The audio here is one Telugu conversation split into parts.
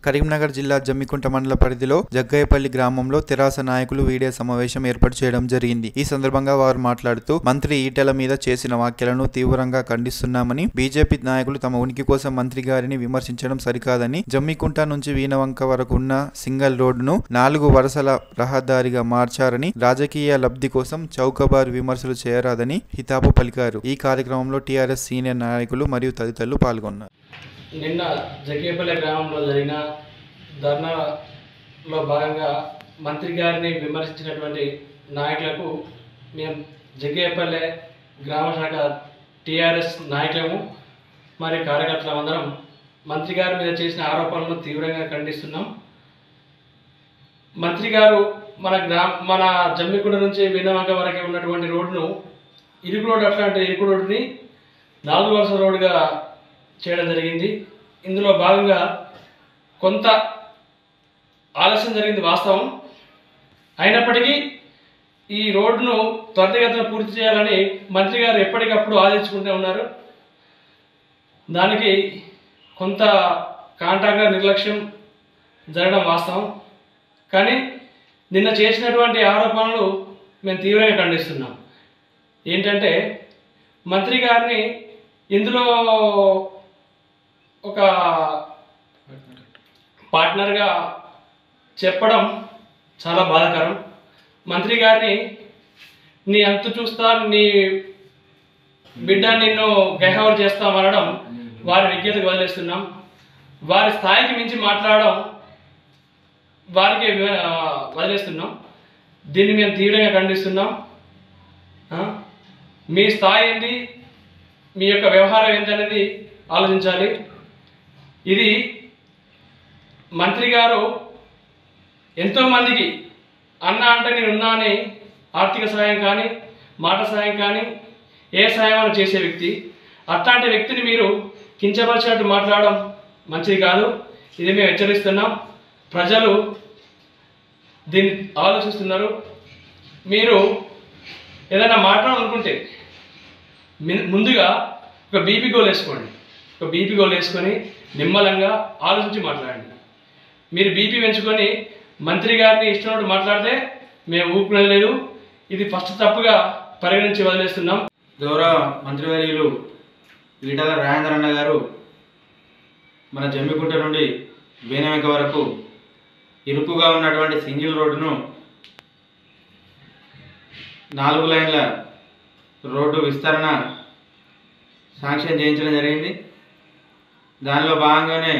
కరీంనగర్ జిల్లా జమ్మికుంట మండల పరిధిలో జగ్గయ్యపల్లి గ్రామంలో తెరాస నాయకులు వీడియో సమావేశం ఏర్పాటు చేయడం జరిగింది ఈ సందర్భంగా వారు మాట్లాడుతూ మంత్రి ఈటెల మీద చేసిన వ్యాఖ్యలను తీవ్రంగా ఖండిస్తున్నామని బీజేపీ నాయకులు తమ ఉనికి కోసం మంత్రి గారిని విమర్శించడం సరికాదని జమ్మికుంట నుంచి వీణవంక వరకు ఉన్న సింగల్ రోడ్డును నాలుగు వరుసల రహదారిగా మార్చారని రాజకీయ లబ్ధి కోసం చౌకబారు విమర్శలు చేయరాదని హితాబు పలికారు ఈ కార్యక్రమంలో టీఆర్ఎస్ సీనియర్ నాయకులు మరియు తదితరులు పాల్గొన్నారు నిన్న జగ్గేపల్లి గ్రామంలో జరిగిన ధర్నాలో భాగంగా మంత్రి గారిని విమర్శించినటువంటి నాయకులకు మేము జగ్గేపల్లె గ్రామ శాఖ టీఆర్ఎస్ నాయకులము మరి కార్యకర్తలం అందరం మంత్రి గారి మీద చేసిన ఆరోపణలను తీవ్రంగా ఖండిస్తున్నాం మంత్రి గారు మన గ్రామ మన జమ్మికుండ నుంచి వినవంక వరకు ఉన్నటువంటి రోడ్డును ఇరుకు రోడ్ అట్లాంటి ఇరుకు రోడ్డుని నాలుగు వరుస రోడ్డుగా చేయడం జరిగింది ఇందులో భాగంగా కొంత ఆలస్యం జరిగింది వాస్తవం అయినప్పటికీ ఈ రోడ్డును త్వరితగతిన పూర్తి చేయాలని మంత్రి గారు ఎప్పటికప్పుడు ఆదేశించుకుంటూ ఉన్నారు దానికి కొంత కాంట్రాక్టర్ నిర్లక్ష్యం జరగడం వాస్తవం కానీ నిన్న చేసినటువంటి ఆరోపణలు మేము తీవ్రంగా ఖండిస్తున్నాం ఏంటంటే మంత్రి గారిని ఇందులో ఒక పార్ట్నర్గా చెప్పడం చాలా బాధాకరం మంత్రి గారిని నీ అంతు చూస్తా నీ బిడ్డ నిన్ను గైహవర్ చేస్తామనడం వారి విజ్ఞతకు వదిలేస్తున్నాం వారి స్థాయికి మించి మాట్లాడడం వారికి వి- ఆ, వదిలేస్తున్నాం దీన్ని మేము తీవ్రంగా ఖండిస్తున్నాం ఆ? మీ స్థాయి ఏంటి మీ యొక్క వ్యవహారం ఏంటనేది ఆలోచించాలి ఇది మంత్రి గారు ఎంతోమందికి అన్న అంటే నేను ఉన్నా అని ఆర్థిక సహాయం కానీ మాట సహాయం కానీ ఏ సహాయం అయినా చేసే వ్యక్తి అట్లాంటి వ్యక్తిని మీరు కించపరిచినట్టు మాట్లాడడం మంచిది కాదు ఇది మేము హెచ్చరిస్తున్నాం ప్రజలు దీన్ని ఆలోచిస్తున్నారు మీరు ఏదైనా మాట్లాడాలనుకుంటే మి- ముందుగా ఒక బీపీ గోల్ వేసుకోండి ఒక బీపీ గోల్ వేసుకొని నిమ్మలంగా ఆలోచించి మాట్లాడండి మీరు బీపీ పెంచుకొని మంత్రి గారిని ఇష్టం మాట్లాడితే మేము ఊపుకునేది లేదు ఇది ఫస్ట్ తప్పుగా పరిగణించి వదిలేస్తున్నాం గౌరవ మంత్రివర్యులు ఈటల రాజేంద్రన్న గారు మన జమ్మికుంట నుండి వేనవెంక వరకు ఇరుకుగా ఉన్నటువంటి సింగిల్ రోడ్డును నాలుగు లైన్ల రోడ్డు విస్తరణ శాంక్షన్ చేయించడం జరిగింది దానిలో భాగంగానే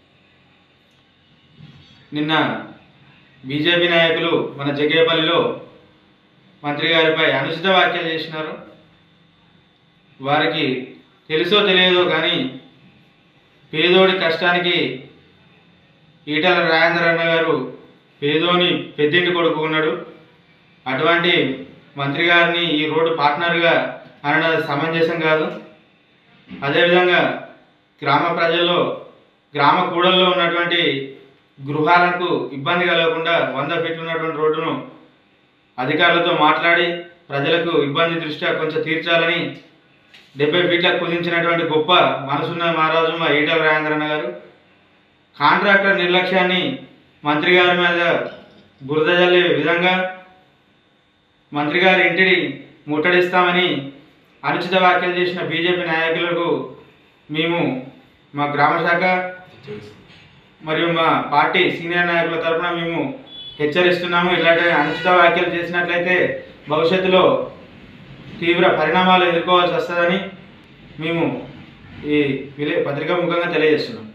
నిన్న బీజేపీ నాయకులు మన జగ్గేపల్లిలో మంత్రి గారిపై అనుచిత వ్యాఖ్యలు చేసినారు వారికి తెలుసో తెలియదో కానీ పేదోడి కష్టానికి ఈటల రాజేంద్ర అన్న గారు పేదోని పెద్దింటి కొడుకు ఉన్నాడు అటువంటి మంత్రి గారిని ఈ రోడ్డు పార్ట్నర్గా అనడం సమంజసం కాదు అదేవిధంగా గ్రామ ప్రజల్లో గ్రామ కూడల్లో ఉన్నటువంటి గృహాలకు ఇబ్బంది కలగకుండా వంద ఫీట్లు ఉన్నటువంటి రోడ్డును అధికారులతో మాట్లాడి ప్రజలకు ఇబ్బంది దృష్ట్యా కొంచెం తీర్చాలని డెబ్బై ఫీట్లకు కుదించినటువంటి గొప్ప మనసున్న మహారాజు మా ఈటల రాజేంద్రన్న గారు కాంట్రాక్టర్ నిర్లక్ష్యాన్ని మంత్రి గారి మీద బురద జల్లే విధంగా మంత్రి గారి ఇంటిని ముట్టడిస్తామని అనుచిత వ్యాఖ్యలు చేసిన బీజేపీ నాయకులకు మేము మా గ్రామ శాఖ మరియు మా పార్టీ సీనియర్ నాయకుల తరఫున మేము హెచ్చరిస్తున్నాము ఇలాంటి అనుచిత వ్యాఖ్యలు చేసినట్లయితే భవిష్యత్తులో తీవ్ర పరిణామాలు ఎదుర్కోవాల్సి వస్తుందని మేము ఈ విలే పత్రికా ముఖంగా తెలియజేస్తున్నాం